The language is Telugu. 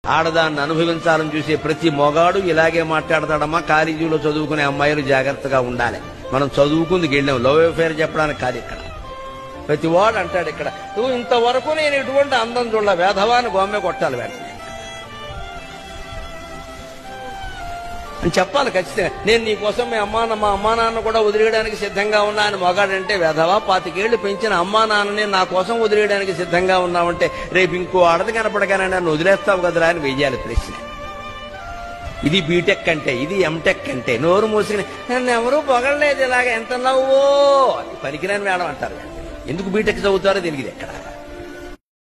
ఆడదాన్ని అనుభవించాలని చూసే ప్రతి మొగాడు ఇలాగే మాట్లాడతాడమ్మా కాలేజీలో చదువుకునే అమ్మాయిలు జాగ్రత్తగా ఉండాలి మనం చదువుకుందుకు వెళ్ళాం లవ్ అఫేర్ చెప్పడానికి కాదు ఇక్కడ ప్రతి వాడు అంటాడు ఇక్కడ నువ్వు ఇంతవరకు నేను ఎటువంటి అందం చూడ వేధవాన్ని గొమ్మె కొట్టాలి వెంటనే అని చెప్పాలి ఖచ్చితంగా నేను నీ కోసం మీ అమ్మా మా అమ్మా నాన్న కూడా వదిలేయడానికి సిద్ధంగా ఉన్నా అని మగాడంటే వెధవా పాతికేళ్లు పెంచిన అమ్మా నాన్నని నా కోసం వదిలేయడానికి సిద్ధంగా ఉన్నావంటే రేపు ఇంకో ఆడది కనపడగానే నన్ను వదిలేస్తావు కదరా అని వెయ్యాలి ప్రశ్న ఇది బీటెక్ అంటే ఇది ఎంటెక్ అంటే నోరు మూసుకుని నన్ను ఎవరూ పొగడలేదు ఇలాగ ఎంత నవ్వో అది పనికిరాని మేడం అంటారు ఎందుకు బీటెక్ చదువుతారో తెలియదు ఎక్కడ